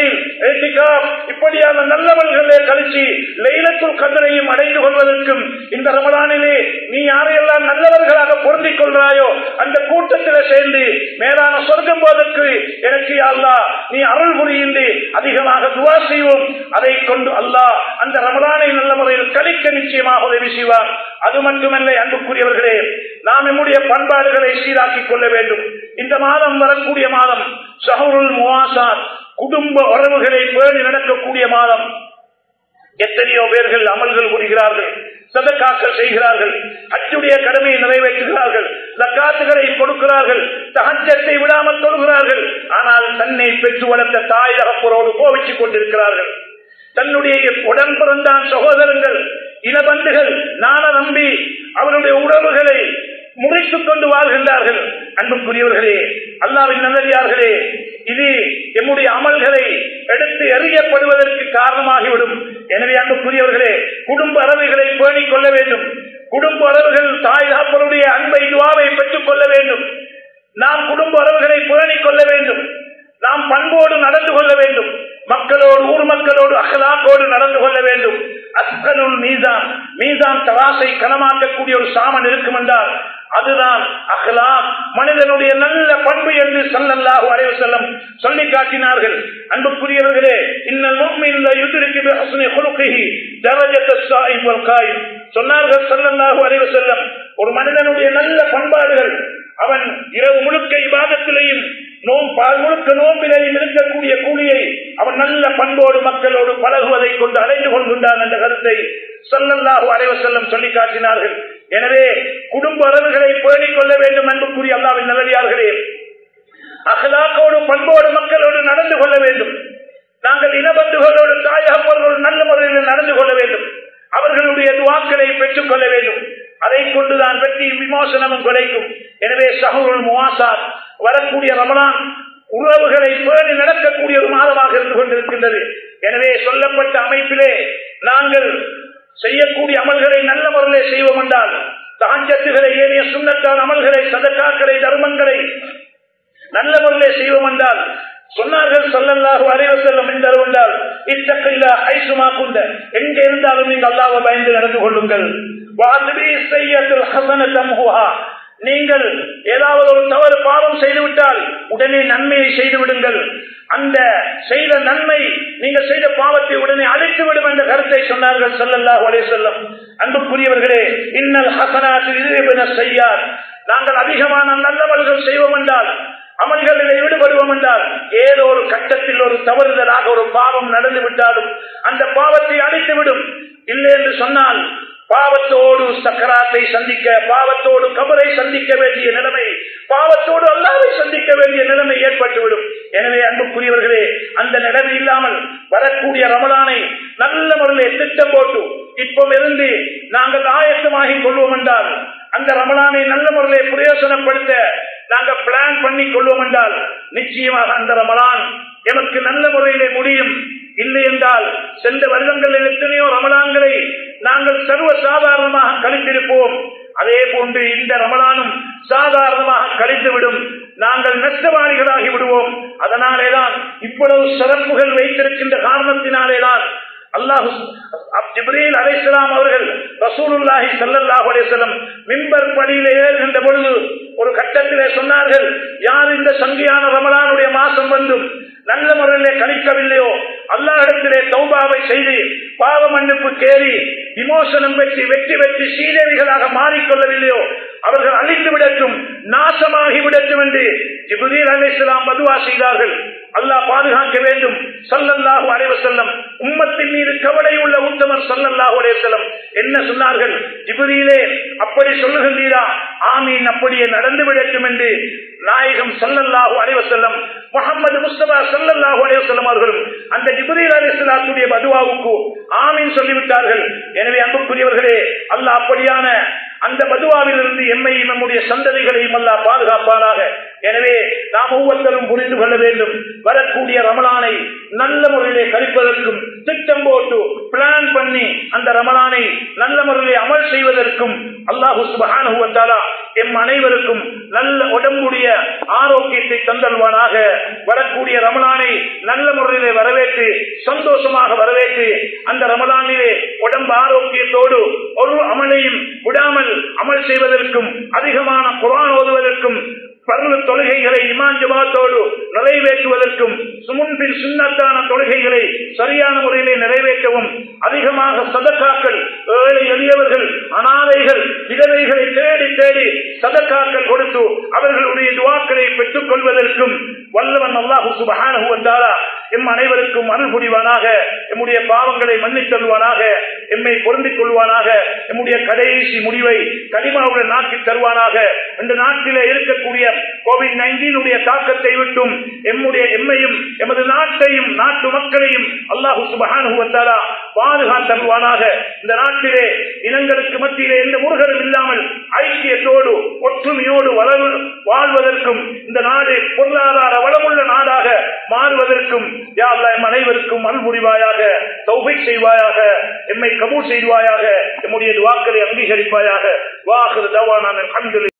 இப்படியான நல்லவர்களே கழிச்சு லைலத்துள் கந்தனையும் அடைந்து கொள்வதற்கும் இந்த ரமலானிலே நீ யாரையெல்லாம் நல்லவர்களாக பொருந்திக் கொள்கிறாயோ அந்த கூட்டத்தில் சேர்ந்து மேலான சொர்க்கம் போதற்கு எனக்கு அல்லா நீ அருள் புரியின்றி அதிகமாக துவா செய்வோம் அதை கொண்டு அல்லாஹ் அந்த ரமலானை நல்ல முறையில் கழிக்க நிச்சயமாக உதவி செய்வார் அது மட்டுமல்ல அன்புக்குரியவர்களே நாம் நம்முடைய பண்பாடுகளை சீராக்கிக் கொள்ள வேண்டும் இந்த மாதம் வரக்கூடிய மாதம் சஹருல் முவாசார் குடும்ப உறவுகளை பேணி நடக்கக்கூடிய மாதம் எத்தனையோ பேர்கள் அமல்கள் புரிகிறார்கள் சதக்காக்கள் செய்கிறார்கள் அச்சுடைய கடமையை நிறைவேற்றுகிறார்கள் லக்காத்துகளை கொடுக்கிறார்கள் தகச்சத்தை விடாமல் தொழுகிறார்கள் ஆனால் தன்னை பெற்று வளர்த்த தாய் தகப்பரோடு கோவிச்சுக் கொண்டிருக்கிறார்கள் தன்னுடைய உடன் பிறந்தான் சகோதரங்கள் இனபந்துகள் நாண நம்பி அவருடைய உறவுகளை முறைத்துக் கொண்டு வாழ்கின்றார்கள் அன்புக்குரியவர்களே அல்லாவின் நல்லடியார்களே இது எம்முடைய அமல்களை எடுத்து எறியப்படுவதற்கு காரணமாகிவிடும் எனவே அன்புக்குரியவர்களே குடும்ப அளவுகளை பேணிக் கொள்ள வேண்டும் குடும்ப அளவுகள் தாய் தாப்பருடைய அன்பை துவாவை பெற்றுக் கொள்ள வேண்டும் நாம் குடும்ப அளவுகளை பேணிக் கொள்ள வேண்டும் நாம் பண்போடு நடந்து கொள்ள வேண்டும் மக்களோடு ஊர் மக்களோடு அகலாக்கோடு நடந்து கொள்ள வேண்டும் அஸ்கனுள் மீதான் மீதான் தராசை கனமாக்கக்கூடிய ஒரு சாமன் இருக்கும் என்றால் அதுதான் அகலா மனிதனுடைய நல்ல பண்பு என்று சல்லல்லாஹு அலைஹி வஸல்லம் சொல்லி காட்டினார்கள் அன்புக்குரியவர்களே இன்னல் முஃமின் லா யுத்ரிகு பி ஹஸ்னி குலுகிஹி தரஜத் அஸ்-ஸாயிம் வல் காயிம் சொன்னார்கள் சல்லல்லாஹு அலைஹி வஸல்லம் ஒரு மனிதனுடைய நல்ல பண்பாடுகள் அவன் இரவு முழுக்க இபாதத்திலேயும் நோம் பால் முழுக்க நோம்பிலையும் இருக்கக்கூடிய கூலியை அவன் நல்ல பண்போடு மக்களோடு பழகுவதை கொண்டு அடைந்து கொள்கின்றான் என்ற கருத்தை சொல்லல்லாஹு அலைவர் செல்லம் சொல்லி காட்டினார்கள் எனவே குடும்ப உறவுகளை பேணிக் கொள்ள வேண்டும் என்று கூறி அல்லாவின் நல்லடியார்களே அகலாக்கோடு பண்போடு மக்களோடு நடந்து கொள்ள வேண்டும் நாங்கள் இனபந்துகளோடு தாயகப்போர்களோடு நல்ல முறையில் நடந்து கொள்ள வேண்டும் அவர்களுடைய துவாக்களை பெற்றுக் கொள்ள வேண்டும் அதை கொண்டுதான் வெற்றி விமோசனமும் கிடைக்கும் எனவே சஹருல் முவாசாத் வரக்கூடிய ரமலான் உறவுகளை பேணி நடக்கக்கூடிய ஒரு மாதமாக இருந்து கொண்டிருக்கின்றது எனவே சொல்லப்பட்ட அமைப்பிலே நாங்கள் செய்யக்கூடிய அமல்களை நல்ல முறையிலே செய்வோம் என்றால் தாஞ்சத்துகளை ஏனைய சுண்ணத்தான அமல்களை சதக்காக்களை தர்மங்களை நல்ல முறையிலே செய்வோம் என்றால் சொன்னார்கள் சொல்லல்லாஹு அறைவர் செல்லும் என்றால் என்றால் இத்தக்கையில ஐசுமா குந்த எங்க இருந்தாலும் நீங்கள் அல்லாவை பயந்து நடந்து கொள்ளுங்கள் நீங்கள் ஏதாவது ஒரு தவறு பாவம் செய்துவிட்டால் உடனே நன்மையை செய்து விடுங்கள் அந்த செய்த நன்மை நீங்கள் செய்த பாவத்தை உடனே அழைத்து விடும் என்ற கருத்தை சொன்னார்கள் சொல்லல்லாஹு அலே செல்லம் அன்புக்குரியவர்களே இன்னல் ஹசனாத்து செய்யார் நாங்கள் அதிகமான நல்லவர்கள் செய்வோம் என்றால் அமல்களில் ஈடுபடுவோம் என்றால் ஏதோ ஒரு கட்டத்தில் ஒரு தவறுதலாக ஒரு பாவம் நடந்து விட்டாலும் அந்த பாவத்தை அழித்துவிடும் இல்லை என்று சொன்னால் பாவத்தோடு சக்கராத்தை சந்திக்க பாவத்தோடு கபரை சந்திக்க வேண்டிய நிலைமை பாவத்தோடு அல்லாவை சந்திக்க வேண்டிய நிலைமை ஏற்பட்டுவிடும் எனவே அன்புக்குரியவர்களே அந்த நிலைமை இல்லாமல் வரக்கூடிய ரமலானை நல்ல முறையில் திட்டம் போட்டு இப்போ இருந்து நாங்கள் ஆயத்தமாகி கொள்வோம் என்றால் அந்த ரமலானை நல்ல முறையிலே பிரயோசனப்படுத்த நாங்கள் பிளான் பண்ணி கொள்வோம் என்றால் நிச்சயமாக அந்த ரமலான் எமக்கு நல்ல முறையிலே முடியும் இல்லை என்றால் சென்ற வருடங்களில் எத்தனையோ ரமலான்களை நாங்கள் சர்வ சாதாரணமாக கழித்திருப்போம் அதே போன்று இந்த ரமலானும் சாதாரணமாக கழித்துவிடும் நாங்கள் நஷ்டவாளிகளாகி விடுவோம் அதனாலேதான் இவ்வளவு சிறப்புகள் வைத்திருக்கின்ற காரணத்தினாலேதான் அல்லாஹு ஜிப்ரீல் அலைசலாம் அவர்கள் ரசூலுல்லாஹி சல்லல்லாஹு அலைஹிஸ்ஸலாம் மிம்பர் படியிலே ஏறுகின்ற பொழுது ஒரு கட்டத்திலே சொன்னார்கள் யார் இந்த சங்கியான ரமலானுடைய மாசம் வந்தும் நல்ல முறையிலே கழிக்கவில்லையோ அல்லாஹிடத்திலே தௌபாவை செய்து பாவ மன்னிப்பு கேறி விமோசனம் பெற்று வெற்றி பெற்று சீதேவிகளாக மாறிக்கொள்ளவில்லையோ அவர்கள் அழித்து விடட்டும் நாசமாகி விடட்டும் என்று ஜிபுதீர் அலிஸ்லாம் மதுவா செய்தார்கள் அல்லாஹ் பாதுகாக்க வேண்டும் சல்லல்லாஹு அலைவசல்லம் உம்மத்தின் மீது கவலை உள்ள உத்தமர் சல்லல்லாஹு அலைவசல்லம் என்ன சொன்னார்கள் ஜிபுதியிலே அப்படி சொல்லுகின்றீரா ஆமீன் அப்படியே நடந்து விடட்டும் என்று நாயகம் சல்லல்லாஹு அலைவசல்லம் முகமது முஸ்தபா சல்லல்லாஹு அலைவசல்லம் அவர்களும் அந்த ஜிபுதீல் அலிஸ்லாத்துடைய மதுவாவுக்கு ஆமீன் சொல்லிவிட்டார்கள் எனவே அன்புக்குரியவர்களே அல்லாஹ் அப்படியான அந்த பதுவாவிலிருந்து எம்மையும் நம்முடைய சந்ததிகளையும் அல்லா பாதுகாப்பானாக எனவே நாம் ஒவ்வொருத்தரும் புரிந்து கொள்ள வேண்டும் வரக்கூடிய ரமலானை நல்ல முறையிலே கழிப்பதற்கும் திட்டம் போட்டு பிளான் பண்ணி அந்த ரமலானை நல்ல முறையிலே அமல் செய்வதற்கும் அல்லாஹு சுபஹானுவத்தாலா எம் அனைவருக்கும் நல்ல உடம்புடைய ஆரோக்கியத்தை தந்தல்வானாக வரக்கூடிய ரமலானை நல்ல முறையிலே வரவேற்று சந்தோஷமாக வரவேற்று அந்த ரமலானிலே உடம்பு ஆரோக்கியத்தோடு ஒரு அமலையும் விடாமல் அமல் செய்வதற்கும் அதிகமான குரான் ஓதுவதற்கும் பருவ தொழுகைகளை இமான் ஜமாத்தோடு நிறைவேற்றுவதற்கும் சுமுன்பின் சுண்ணத்தான தொழுகைகளை சரியான முறையிலே நிறைவேற்றவும் அதிகமாக சதக்காக்கள் ஏழை எளியவர்கள் அனாதைகள் விதவைகளை தேடி தேடி சதக்காக்கள் கொடுத்து அவர்களுடைய துவாக்களை பெற்றுக் கொள்வதற்கும் வல்லவன் அல்லாஹு சுபஹானுவந்தாரா எம் அனைவருக்கும் அருள் புரிவானாக எம்முடைய பாவங்களை மன்னித் தருவானாக எம்மை பொருந்திக் கொள்வானாக எம்முடைய கடைசி முடிவை கனிமாவுடன் நாட்டில் தருவானாக இந்த நாட்டிலே இருக்கக்கூடிய கோவிட் நைன்டீனுடைய தாக்கத்தை விட்டும் எம்முடைய எம்மையும் எமது நாட்டையும் நாட்டு மக்களையும் அல்லாஹு சுபஹானுவத்தாரா பாதுகாத்தருவானாக இந்த நாட்டிலே இனங்களுக்கு மத்தியிலே எந்த முருகரும் இல்லாமல் ஐக்கியத்தோடு ஒற்றுமையோடு வளர் வாழ்வதற்கும் இந்த நாடு பொருளாதார வளமுள்ள நாடாக மாறுவதற்கும் யாழ்லா எம் அனைவருக்கும் அன்புரிவாயாக தௌபை செய்வாயாக எம்மை கபூர் செய்வாயாக எம்முடைய வாக்களை அங்கீகரிப்பாயாக வாகர் தவானான கண்களில்